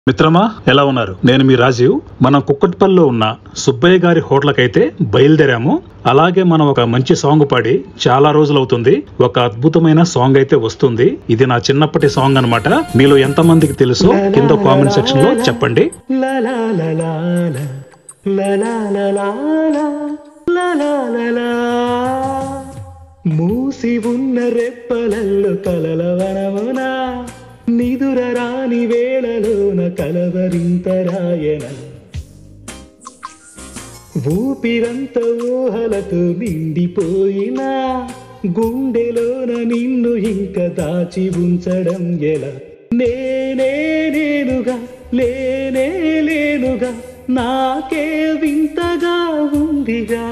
మిత్రమా ఎలా ఉన్నారు నేను మీ రాజీవ్ మనం కుక్కట్పల్లిలో ఉన్న సుబ్బయ్య గారి హోటల్కైతే బయలుదేరాము అలాగే మనం ఒక మంచి సాంగ్ పాడి చాలా రోజులు అవుతుంది ఒక అద్భుతమైన సాంగ్ అయితే వస్తుంది ఇది నా చిన్నప్పటి సాంగ్ అన్నమాట మీలో ఎంత మందికి తెలుసో కింద కామెంట్ సెక్షన్ లో చెప్పండి La la la la la la la la la la la la la la మూసి ఉన్న రెప్పలల్లో కలల వనమున నిదుర రాని వేళలోన కలవరింతరాయన ఊపిరంత ఊహలతో నిండిపోయినా గుండెలోన నిన్ను ఇంక దాచి ఉంచడం ఎలా నేనే నేనుగా లేనే లేనుగా నాకే వింతగా ఉందిగా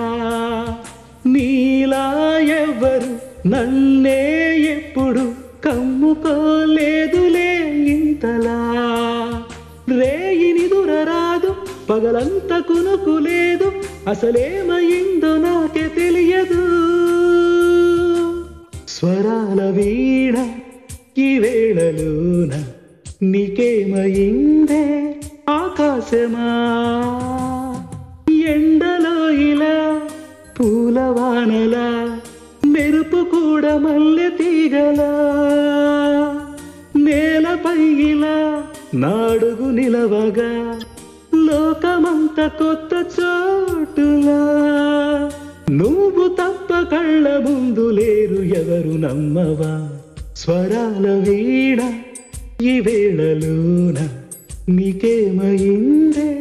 నీలా ఎవ్వరు నన్నే ఎప్పుడు కమ్ముకోలేదులే ఇంతలా రేయిని దురరాదు పగలంత కునుకు లేదు అసలేమయిందో నాకే తెలియదు స్వరాల వీణ ఈ వేళలోన నీకేమయిందే ఆకాశమా ఎండలో ఇలా పూలవానలా మెరుపు కూడా మల్లె తీగలా నేలపై ఇలా నాడుగు నిలవగా లోకమంత కొత్త చోటులా నువ్వు తప్ప కళ్ళ ముందు లేరు ఎవరు నమ్మవా స్వరాల వీణ ఈ వేళలోన నీకేమయిందే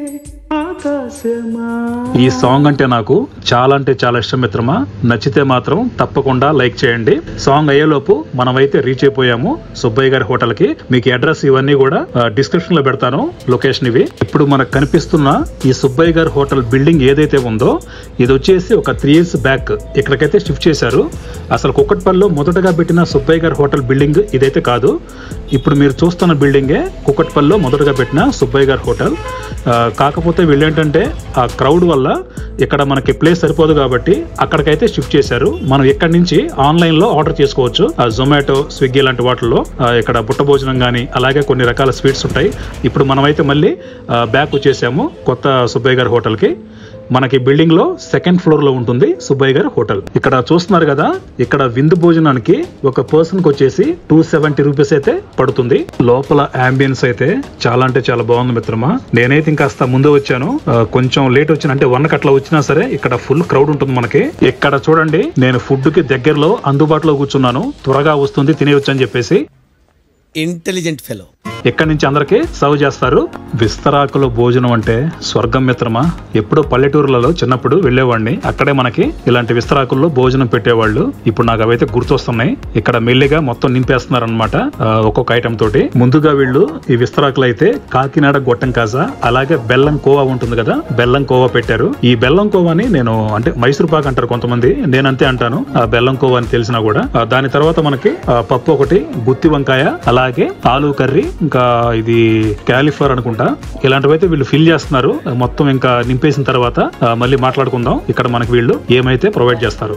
ఆకాశమా ఈ సాంగ్ అంటే నాకు చాలా అంటే చాలా ఇష్టం మిత్రమా నచ్చితే మాత్రం తప్పకుండా లైక్ చేయండి సాంగ్ అయ్యేలోపు మనమైతే రీచ్ అయిపోయాము సుబ్బయ్య గారి హోటల్ కి మీకు అడ్రస్ ఇవన్నీ కూడా డిస్క్రిప్షన్ లో పెడతాను లొకేషన్ ఇవి ఇప్పుడు మనకు కనిపిస్తున్న ఈ సుబ్బయ్య గారి హోటల్ బిల్డింగ్ ఏదైతే ఉందో ఇది వచ్చేసి ఒక త్రీ ఇయర్స్ బ్యాక్ ఇక్కడికైతే షిఫ్ట్ చేశారు అసలు కుక్కట్పల్లిలో మొదటగా పెట్టిన సుబ్బయ్య గారి హోటల్ బిల్డింగ్ ఇదైతే కాదు ఇప్పుడు మీరు చూస్తున్న బిల్డింగే కుక్కట్పల్లిలో మొదటగా పెట్టిన సుబ్బయ్య గారి హోటల్ ఆ, కాకపోతే వీళ్ళు ఏంటంటే ఆ క్రౌడ్ వల్ల ఇక్కడ మనకి ప్లేస్ సరిపోదు కాబట్టి అక్కడికైతే షిఫ్ట్ చేశారు మనం ఇక్కడ నుంచి ఆన్లైన్ లో ఆర్డర్ చేసుకోవచ్చు ఆ జొమాటో స్విగ్గీ లాంటి వాటిల్లో ఆ, ఇక్కడ బుట్ట భోజనం కానీ అలాగే కొన్ని రకాల స్వీట్స్ ఉంటాయి ఇప్పుడు మనమైతే మళ్ళీ బ్యాక్ వచ్చేసాము కొత్త సుబ్బయ్య గారి హోటల్కి మనకి బిల్డింగ్ లో సెకండ్ ఫ్లోర్ లో ఉంటుంది సుబ్బయ్య గారి హోటల్ ఇక్కడ చూస్తున్నారు కదా ఇక్కడ విందు భోజనానికి ఒక పర్సన్ కి వచ్చేసి టూ సెవెంటీ రూపీస్ అయితే పడుతుంది లోపల అంబియన్స్ అయితే చాలా అంటే చాలా బాగుంది మిత్రమా నేనైతే ఇంకాస్త ముందు వచ్చాను ఆ, కొంచెం లేట్ వచ్చిన అంటే వన్ అట్లా వచ్చినా సరే ఇక్కడ ఫుల్ క్రౌడ్ ఉంటుంది మనకి ఇక్కడ చూడండి నేను ఫుడ్ కి దగ్గరలో అందుబాటులో కూర్చున్నాను త్వరగా వస్తుంది తినేయొచ్చు అని చెప్పేసి ఇంటెలిజెంట్ ఫెలో ఇక్కడి నుంచి అందరికి సర్వ్ చేస్తారు విస్తరాకులో భోజనం అంటే స్వర్గం మిత్రమా ఎప్పుడో పల్లెటూరులలో చిన్నప్పుడు వెళ్ళేవాడిని అక్కడే మనకి ఇలాంటి విస్తరాకుల్లో భోజనం పెట్టేవాళ్ళు ఇప్పుడు నాకు అవైతే గుర్తొస్తున్నాయి ఇక్కడ మెల్లిగా మొత్తం నింపేస్తున్నారు అనమాట ఒక్కొక్క ఐటమ్ తోటి ముందుగా వీళ్ళు ఈ విస్తరాకులు అయితే కాకినాడ గొట్టం కాజా అలాగే బెల్లం కోవా ఉంటుంది కదా బెల్లం కోవా పెట్టారు ఈ బెల్లం కోవాని నేను అంటే మైసూర్ పాక్ అంటారు కొంతమంది నేనంతే అంటాను ఆ బెల్లం కోవా అని తెలిసినా కూడా ఆ, దాని తర్వాత మనకి ఆ, పప్పు ఒకటి గుత్తి వంకాయ అలాగే ఆలు కర్రీ ఇంకా ఇది క్యాలిఫర్ అనుకుంటా ఇలాంటివైతే వీళ్ళు ఫిల్ చేస్తున్నారు మొత్తం ఇంకా నింపేసిన తర్వాత ఆ, మళ్ళీ మాట్లాడుకుందాం ఇక్కడ మనకి వీళ్ళు ఏమైతే ప్రొవైడ్ చేస్తారు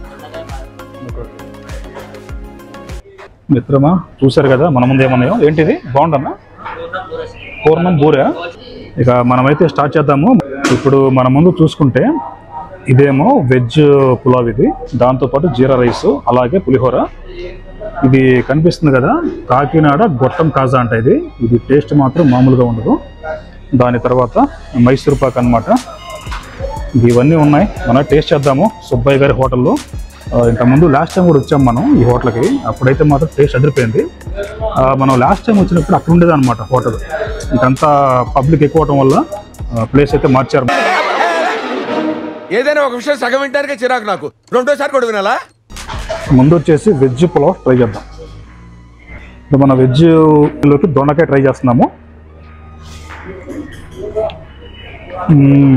మిత్రమా చూశారు కదా మన ముందు ఏమన్నాయో ఏంటిది బాగుండన్నా పూర్ణం బూరె ఇక మనమైతే స్టార్ట్ చేద్దాము ఇప్పుడు మన ముందు చూసుకుంటే ఇదేమో వెజ్ పులావ్ ఇది దాంతోపాటు జీరా రైస్ అలాగే పులిహోర ఇది కనిపిస్తుంది కదా కాకినాడ గొట్టం కాజా అంట ఇది ఇది టేస్ట్ మాత్రం మామూలుగా ఉండదు దాని తర్వాత మైసూర్ పాక్ అనమాట ఇవన్నీ ఉన్నాయి మనం టేస్ట్ చేద్దాము సుబ్బయ్య గారి హోటల్లో ఆ, ఇంతకుముందు లాస్ట్ టైం కూడా వచ్చాం మనం ఈ హోటల్కి అప్పుడైతే మాత్రం టేస్ట్ అదిరిపోయింది ఆ, మనం లాస్ట్ టైం వచ్చినప్పుడు అక్కడ ఉండేది అనమాట హోటల్ ఇంకంతా పబ్లిక్ ఎక్కువ అవడం వల్ల ప్లేస్ అయితే మార్చారు ఏదైనా ఒక విషయం సగం వింటానికే చిరాకు నాకు రెండోసారి కూడా వినాలా ముందు వచ్చేసి వెజ్ పులావ్ ట్రై చేద్దాం ఇప్పుడు మన వెజ్ లోకి దొండకాయ ట్రై చేస్తున్నాము మ్మ్.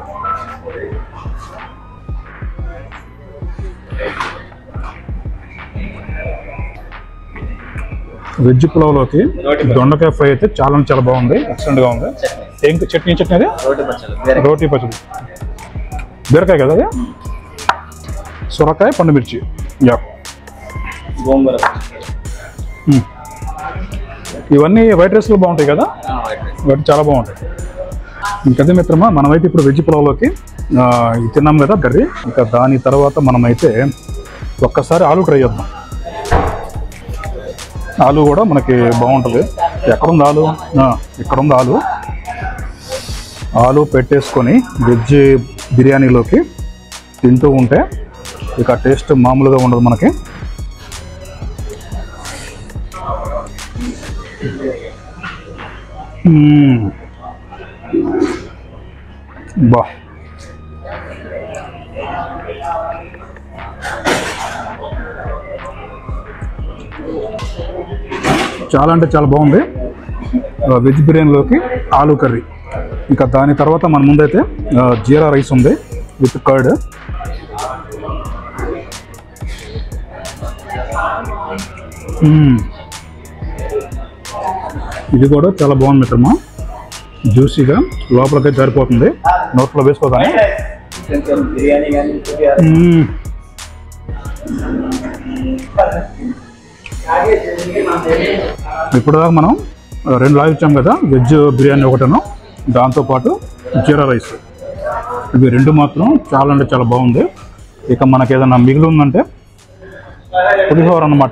వెజ్ పులావ్లోకి దొండకాయ ఫ్రై అయితే చాలా అంటే చాలా బాగుంది ఎక్సలెంట్ గా ఉంది ఏం చట్నీ ఏం చట్నీ అది రోటీ పచ్చడి బీరకాయ కదా అది సొరకాయ పండుమిర్చి యా గోంగూర మ్మ్. ఇవన్నీ వైట్ రైస్లో బాగుంటాయి కదా వాటి చాలా బాగుంటాయి ఇంకదే మిత్రమా మనమైతే ఇప్పుడు వెజ్ పులావ్లోకి ఆ, ఇది తిన్నాం కదా కర్రీ ఇంకా దాని తర్వాత మనమైతే ఒక్కసారి ఆలు ట్రై చేద్దాం ఆలు కూడా మనకి బాగుంటుంది ఎక్కడుంది ఆలు ఆ, ఇక్కడ ఉంది ఆలు ఆలు పెట్టేసుకొని వెజ్ బిర్యానీలోకి తింటూ ఉంటే ఇక టేస్ట్ మామూలుగా ఉండదు మనకి మ్మ్. బా చాలా అంటే చాలా బాగుంది ఆ, వెజ్ బిర్యానీలోకి ఆలూ కర్రీ ఇంకా దాని తర్వాత మన ముందైతే ఆ, జీరా రైస్ ఉంది విత్ కర్డ్ మ్మ్. ఇది కూడా చాలా బాగుంది మిత్రమా జ్యూసీగా లోపలికి జారిపోతుంది నోట్లో వేసుకోగానే మ్మ్. ఇప్పుడు దాకా మనం రెండు లాగా ఇచ్చాం కదా వెజ్ బిర్యానీ ఒకటను దాంతోపాటు జీరా రైస్ ఇవి రెండు మాత్రం చాలా అంటే చాలా బాగుంది ఇక మనకి ఏదైనా మిగిలి ఉందంటే పులిహోర అన్నమాట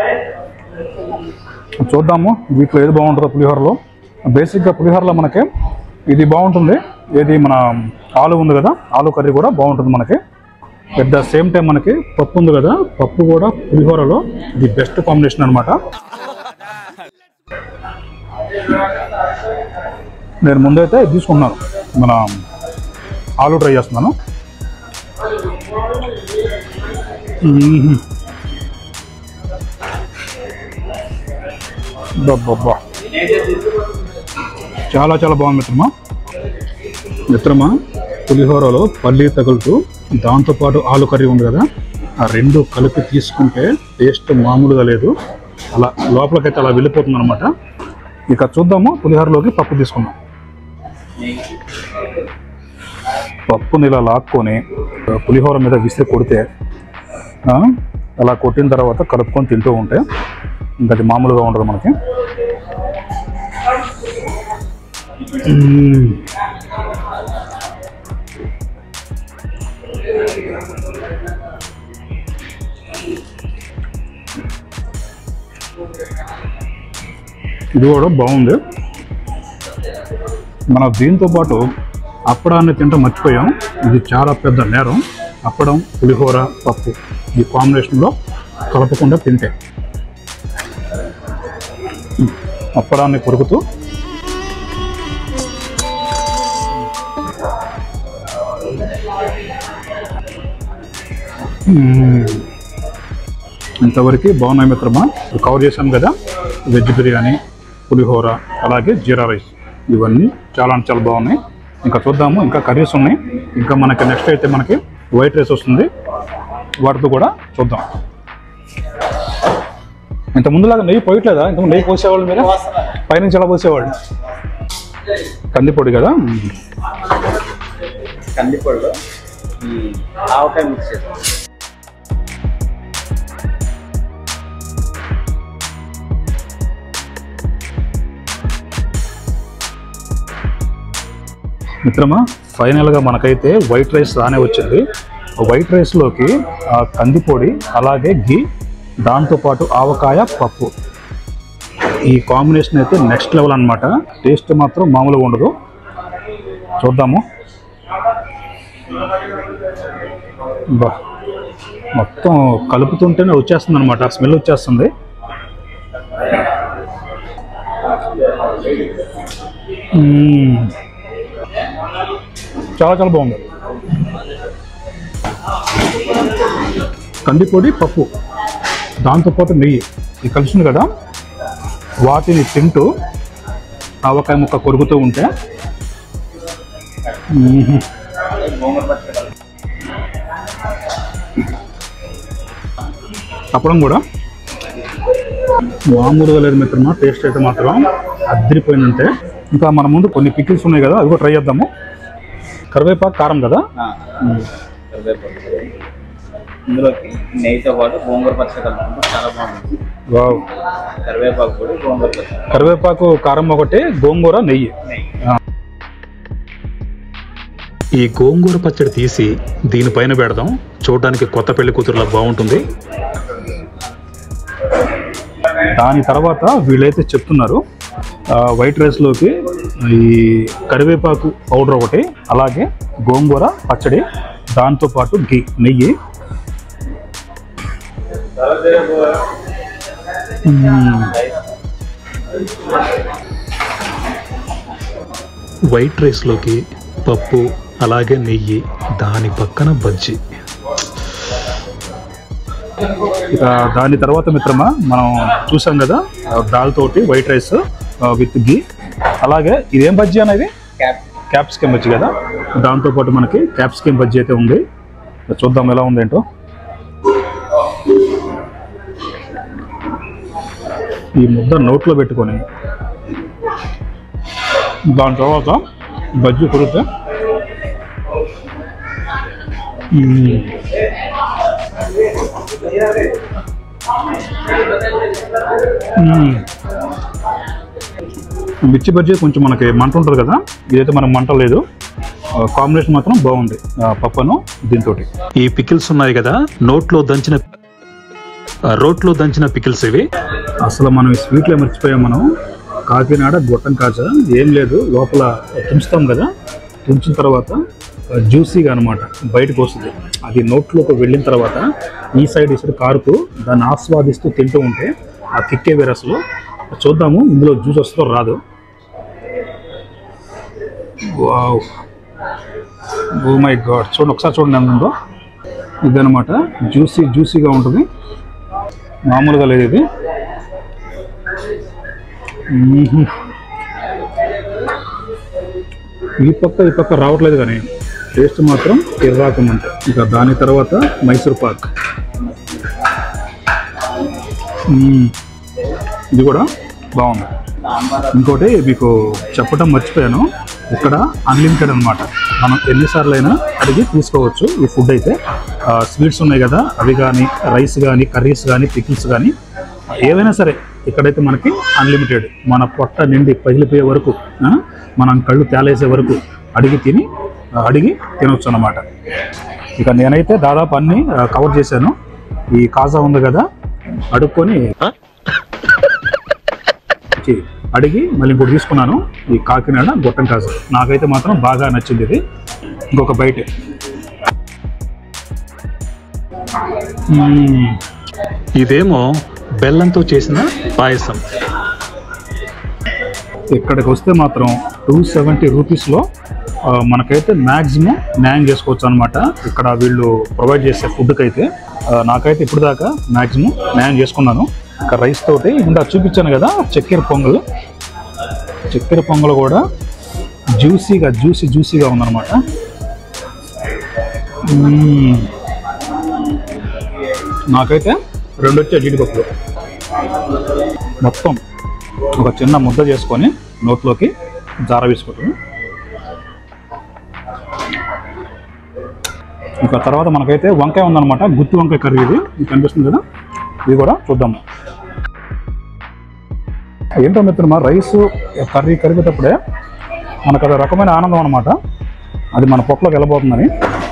చూద్దాము వీటిలో ఏది బాగుంటుందో పులిహోరలో బేసిక్గా పులిహోరలో మనకి ఇది బాగుంటుంది ఏది మన ఆలు ఉంది కదా ఆలు కర్రీ కూడా బాగుంటుంది మనకి ఎట్ ద సేమ్ టైం మనకి పప్పు ఉంది కదా పప్పు కూడా పులిహోరలో ది బెస్ట్ కాంబినేషన్ అనమాట నేను ముందైతే ఇది తీసుకున్నాను మన ఆలు ట్రై చేస్తున్నాను మ్మ్. అబ్బబ్బబ్బా. చాలా చాలా బాగుంది మిత్రమా మిత్రమా పులిహోరలో పల్లీ తగులుతూ దాంతోపాటు ఆలు కర్రీ ఉంది కదా ఆ రెండు కలిపి తీసుకుంటే టేస్ట్ మామూలుగా లేదు అలా లోపలికైతే అలా వెళ్ళిపోతుంది అనమాట ఇక చూద్దాము పులిహోరలోకి పప్పు తీసుకుందాం పప్పుని ఇలా లాక్కొని ఆ, పులిహోర మీద విసిరి కొడితే ఆ, అలా కొట్టిన తర్వాత కలుపుకొని తింటూ ఉంటే ఇంకా అది మామూలుగా ఉండదు మనకి మ్మ్. ఇది కూడా బాగుంది మన దీంతో పాటు అప్పడాన్ని తింటాం మర్చిపోయాం ఇది చాలా పెద్ద నేరం అప్పడం పులిహోర పప్పు ఈ కాంబినేషన్లో కలపకుండా తింటే అప్పడాన్ని కొరుకుతూ మ్మ్. ఇంతవరకు బాగున్నాయి మిత్రమా కవర్ చేశాం కదా వెజ్ బిర్యానీ పులిహోర అలాగే జీరా రైస్ ఇవన్నీ చాలా అంటే చాలా బాగున్నాయి ఇంకా చూద్దాము ఇంకా కర్రీస్ ఉన్నాయి ఇంకా మనకి నెక్స్ట్ అయితే మనకి వైట్ రైస్ వస్తుంది వాటితో కూడా చూద్దాం ఇంత ముందులాగా నెయ్యి పోయట్లేదా ఇంత నెయ్యి పోసేవాళ్ళు మీరు పైనుంచి ఎలా పోసేవాళ్ళు కందిపొడి కదా కందిపొడిలో ఈ ఆవకాయ మిక్స్ చేస్తాం మిత్రమా ఫైనల్గా మనకైతే వైట్ రైస్ రానే వచ్చింది వైట్ రైస్లోకి ఆ కందిపొడి అలాగే ఘీ దాంతోపాటు ఆవకాయ పప్పు ఈ కాంబినేషన్ అయితే నెక్స్ట్ లెవెల్ అన్నమాట టేస్ట్ మాత్రం మామూలుగా ఉండదు చూద్దాము బా మొత్తం కలుపుతుంటేనే వచ్చేస్తుంది అనమాట స్మెల్ వచ్చేస్తుంది మ్మ్. చాలా చాలా బాగుంది కందిపొడి పప్పు దాంతోపాటు నెయ్యి ఇది కలిసింది కదా వాటిని తింటూ ఆవకాయ ముక్క కొరుకుతూ ఉంటే మ్మ్. అప్పడం కూడా మామూలుగా లేదు మిత్రమా టేస్ట్ అయితే మాత్రం అద్దరిపోయిందంటే ఇంకా మన ముందు కొన్ని పికిల్స్ ఉన్నాయి కదా అవి కూడా ట్రై చేద్దాము కరివేపాకు కారం కదా కరివేపాకు ఇందులోకి నెయ్యితో పాటు గోంగూర పచ్చడి కలుపుకుంటే చాలా బాగుంటుంది వావ్ కరివేపాకు పొడి గోంగూర పచ్చడి కరివేపాకు కారం ఒకటి గోంగూర నెయ్యి ఆ. ఈ గోంగూర పచ్చడి తీసి దీనిపైన పెడదాం చూడడానికి కొత్త పెళ్లి కూతురులా బాగుంటుంది దాని తర్వాత వీళ్ళైతే చెప్తున్నారు ఆ, వైట్ రైస్లోకి ఈ కరివేపాకు పౌడర్ ఒకటి అలాగే గోంగూర పచ్చడి దాంతోపాటు గీ నెయ్యి మ్మ్. వైట్ రైస్లోకి పప్పు అలాగే నెయ్యి దాని పక్కన బజ్జీ ఇక దాని తర్వాత మిత్రమా మనం చూసాం కదా ఆ, దాల్ తోటి వైట్ రైస్ ఆ, విత్ గీ అలాగే ఇదేం బజ్జీ అనేది క్యాప్ క్యాప్సికమ్ బజ్జీ కదా దాంతోపాటు మనకి క్యాప్సికమ్ బజ్జీ అయితే ఉంది చూద్దాం ఎలా ఉంది ఏంటో ఈ ముద్ద నోట్లో పెట్టుకొని దాని తర్వాత బజ్జీ కొడితే మ్మ్. మ్మ్. మిర్చి బజ్జీ కొంచెం మనకి మంట ఉంటుంది కదా ఇదైతే మనకు మంట లేదు కాంబినేషన్ మాత్రం బాగుంది ఆ, పప్పును దీంతో ఈ పికిల్స్ ఉన్నాయి కదా నోట్లో దంచిన ఆ, రోట్లో దంచిన పికిల్స్ ఇవి అసలు మనం ఈ స్వీట్లో మర్చిపోయాం మనం కాకినాడ గొట్టం కాజా ఏం లేదు లోపల తుంచుతాం కదా తుంచిన తర్వాత జ్యూసీగా అనమాట బయటకు వస్తుంది అది నోట్లోకి వెళ్ళిన తర్వాత ఈ సైడ్ ఈ సైడ్ కారుతూ దాన్ని ఆస్వాదిస్తూ తింటూ ఉంటే ఆ కిక్కే వేరే అసలు చూద్దాము ఇందులో జ్యూస్ వస్తుందో రాదు వావ్ ఓ మై గాడ్ చూడండి ఒకసారి చూడండి ఎంత ఉందో ఇదనమాట జ్యూసీ జ్యూసీగా ఉంటుంది మామూలుగా లేదు ఇది మ్మ్హ్మ్. ఈ పక్క ఈ పక్క రావట్లేదు కానీ టేస్ట్ మాత్రం ఎర్రాకమంటే ఇక దాని తర్వాత మైసూర్ పాక్ మ్మ్. ఇది కూడా బాగుంది ఇంకోటి మీకు చెప్పడం మర్చిపోయాను ఇక్కడ అన్లిమిటెడ్ అనమాట మనం ఎన్నిసార్లు అయినా అడిగి తీసుకోవచ్చు ఈ ఫుడ్ అయితే స్వీట్స్ ఉన్నాయి కదా అవి కానీ రైస్ కానీ కర్రీస్ కానీ పికిల్స్ కానీ ఏవైనా సరే ఇక్కడైతే మనకి అన్లిమిటెడ్ మన పొట్ట నిండి పగిలిపోయే వరకు ఆ, మనం కళ్ళు తేలేసే వరకు అడిగి తిని ఆ, అడిగి తినొచ్చు అన్నమాట ఇక నేనైతే దాదాపు అన్ని కవర్ చేశాను ఈ కాజా ఉంది కదా అడుక్కొని చి- అడిగి మళ్ళీ ఇంకోటి తీసుకున్నాను ఈ కాకినాడ గొట్టం కాజా నాకైతే మాత్రం బాగా నచ్చింది ఇది ఇంకొక బయట ఇదేమో బెల్లంతో చేసిన పాయసం ఇక్కడికి వస్తే మాత్రం టూ సెవెంటీ రూపీస్లో మనకైతే మ్యాక్సిమం న్యాయం చేసుకోవచ్చు అనమాట ఇక్కడ వీళ్ళు ప్రొవైడ్ చేసే ఫుడ్కి అయితే ఆ, నాకైతే ఇప్పుడు దాకా మ్యాక్సిమం న్యాయం చేసుకున్నాను ఇక రైస్ తోటి ఇందా చూపించాను కదా చక్కెర పొంగల్ చక్కెర పొంగల్ కూడా జ్యూసీగా జ్యూసీ జ్యూసీగా ఉందన్నమాట మ్మ్. నాకైతే రెండు వచ్చే జీడిపప్పులు మొత్తం ఒక చిన్న ముద్ద చేసుకొని నోట్లోకి జార వేసుకుంటాం ఇంకా తర్వాత మనకైతే వంకాయ ఉందన్నమాట గుత్తి వంకాయ కర్రీ ఇది మీకు కనిపిస్తుంది కదా ఇది కూడా చూద్దాము ఏంటో మిత్రమా రైస్ కర్రీ కరిగేటప్పుడే మనకు అది రకమైన ఆనందం అనమాట అది మన పొట్టలోకి వెళ్ళబోతుందని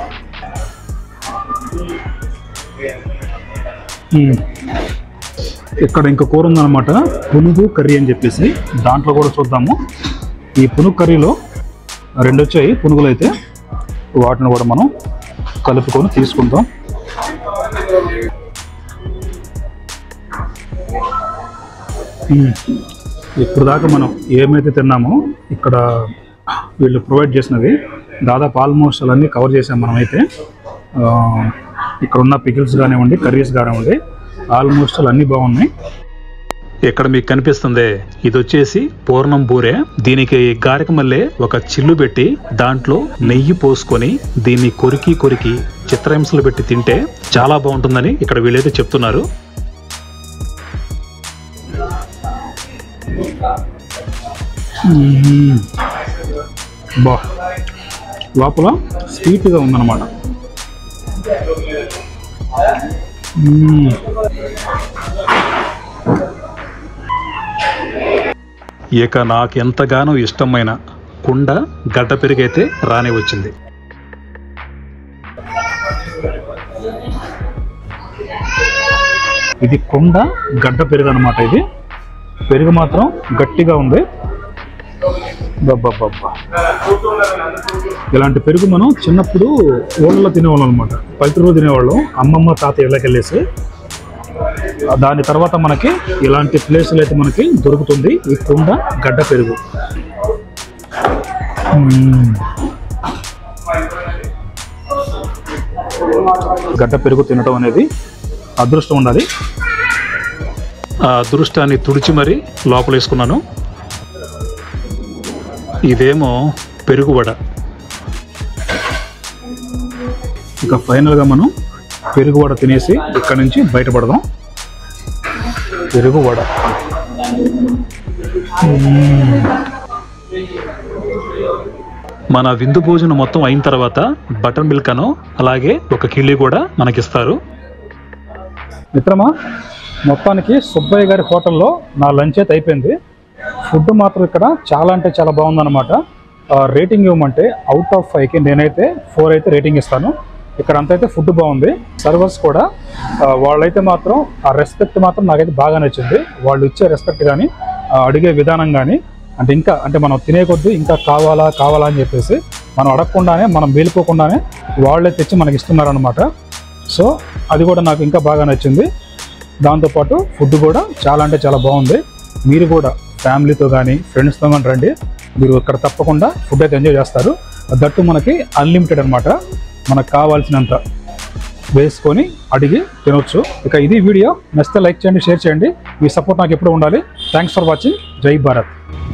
మ్మ్. ఇక్కడ ఇంకో కూర ఉందన్నమాట పునుగు కర్రీ అని చెప్పేసి దాంట్లో కూడా చూద్దాము ఈ పునుగు కర్రీలో రెండు వచ్చాయి పునుగులు అయితే వాటిని కూడా మనం కలుపుకొని తీసుకుందాం మ్మ్. ఇప్పుడు దాకా మనం ఏమైతే తిన్నామో ఇక్కడ వీళ్ళు ప్రొవైడ్ చేసినవి దాదాపు ఆల్మోస్ట్ అన్నీ కవర్ చేసాం మనమైతే ఆ, ఇక్కడ ఉన్న పికిల్స్ కానివ్వండి కర్రీస్ కానివ్వండి ఆల్మోస్ట్ అన్నీ బాగున్నాయి ఇక్కడ మీకు కనిపిస్తుంది ఇది వచ్చేసి పూర్ణం బూరె దీనికి గారెక మల్లె ఒక చిల్లు పెట్టి దాంట్లో నెయ్యి పోసుకొని దీన్ని కొరికి కొరికి చిత్రహింసలు పెట్టి తింటే చాలా బాగుంటుందని ఇక్కడ వీళ్ళైతే చెప్తున్నారు మ్మ్. బా లోపల స్వీట్గా ఉందన్నమాట మ్మ్. ఇక నాకు ఎంతగానో ఇష్టమైన కుండ గడ్డ పెరుగైతే రానే వచ్చింది ఇది కుండ గడ్డ పెరుగు అనమాట ఇది పెరుగు మాత్రం గట్టిగా ఉంది బబ్బబ్బబ్బా. ఇలాంటి పెరుగు మనం చిన్నప్పుడు ఊళ్ళలో తినేవాళ్ళం అనమాట పల్లెటూరులో తినేవాళ్ళం అమ్మమ్మ తాత ఇళ్ళకి వెళ్ళేసి దాని తర్వాత మనకి ఇలాంటి ప్లేసులు అయితే మనకి దొరుకుతుంది ఈ కుండ గడ్డ పెరుగు మ్మ్. గడ్డ పెరుగు తినడం అనేది అదృష్టం ఉండాలి ఆ అదృష్టాన్ని తుడిచి మరీ లోపల వేసుకున్నాను ఇదేమో పెరుగు వడ ఇక ఫైనల్గా మనం పెరుగు వడ తినేసి ఇక్కడ నుంచి బయటపడదాం పెరుగు వడ మ్మ్. మన విందు భోజనం మొత్తం అయిన తర్వాత బటర్ మిల్క్ అను అలాగే ఒక కిళ్ళి కూడా మనకిస్తారు మిత్రమా మొత్తానికి సుబ్బయ్య గారి హోటల్లో నా లంచ్ అయితే అయిపోయింది ఫుడ్ మాత్రం ఇక్కడ చాలా అంటే చాలా బాగుందన్నమాట ఆ, రేటింగ్ ఇవ్వమంటే అవుట్ ఆఫ్ ఫైవ్కి నేనైతే ఫోర్ అయితే రేటింగ్ ఇస్తాను ఇక్కడ అంత అయితే ఫుడ్ బాగుంది సర్వర్స్ కూడా ఆ, వాళ్ళైతే మాత్రం ఆ రెస్పెక్ట్ మాత్రం నాకైతే బాగా నచ్చింది వాళ్ళు ఇచ్చే రెస్పెక్ట్ కానీ అడిగే విధానం కానీ అంటే ఇంకా అంటే మనం తినే కొద్దీ ఇంకా కావాలా కావాలా అని చెప్పేసి మనం అడగకుండానే మనం మేలుకోకుండానే వాళ్ళే తెచ్చి మనకి ఇస్తున్నారనమాట సో అది కూడా నాకు ఇంకా బాగా నచ్చింది దాంతోపాటు ఫుడ్ కూడా చాలా అంటే చాలా బాగుంది మీరు కూడా ఫ్యామిలీతో కానీ ఫ్రెండ్స్తో కానీ రండి మీరు ఇక్కడ తప్పకుండా ఫుడ్ అయితే ఎంజాయ్ చేస్తారు దట్టు మనకి అన్లిమిటెడ్ అనమాట మనకు కావాల్సినంత వేసుకొని అడిగి తినొచ్చు ఇక ఇది వీడియో నచ్చితే లైక్ చేయండి షేర్ చేయండి మీ సపోర్ట్ నాకు ఎప్పుడు ఉండాలి థ్యాంక్స్ ఫర్ వాచింగ్ జై భారత్